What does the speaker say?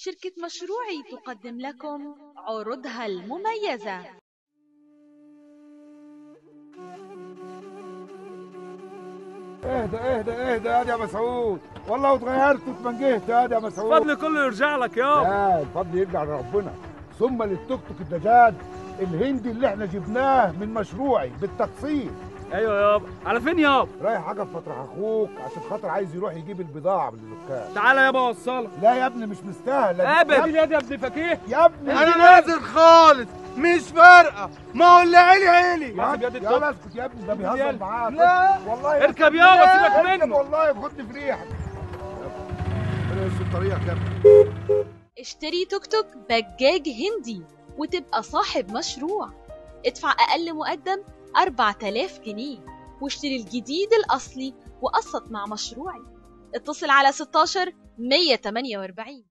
شركة مشروعي تقدم لكم عروضها المميزة اهدى اهدى اهدى يا مسعود والله اتغيرت واتمنجهت يا مسعود الفضل كله يرجع لك يابا لا الفضل يرجع لربنا ثم للتوك توك الدجاج الهندي اللي احنا جبناه من مشروعي بالتقسيط ايوه يابا على فين يابا رايح حاجه في مطرح اخوك عشان خاطر عايز يروح يجيب البضاعه من الدكان تعالى يابا وصلك لا يا ابني مش مستاهله ابد يا يا يا ابن فكيه يا ابني انا نازل خالص مش فارقه ما هو اللي عيلي عيلي يا بس بجد يا التوك. لا اسكت يا ابني ده بيهزر يلا. معاك لا. والله اركب يابا سيبك اركب منه والله خدني في ريحك ربنا يستر طريقك يا ابني اشتري توك توك بجاج هندي وتبقى صاحب مشروع ادفع أقل مقدم 4000 جنيه واشتري الجديد الأصلي وقسط مع مشروعي اتصل على 16 148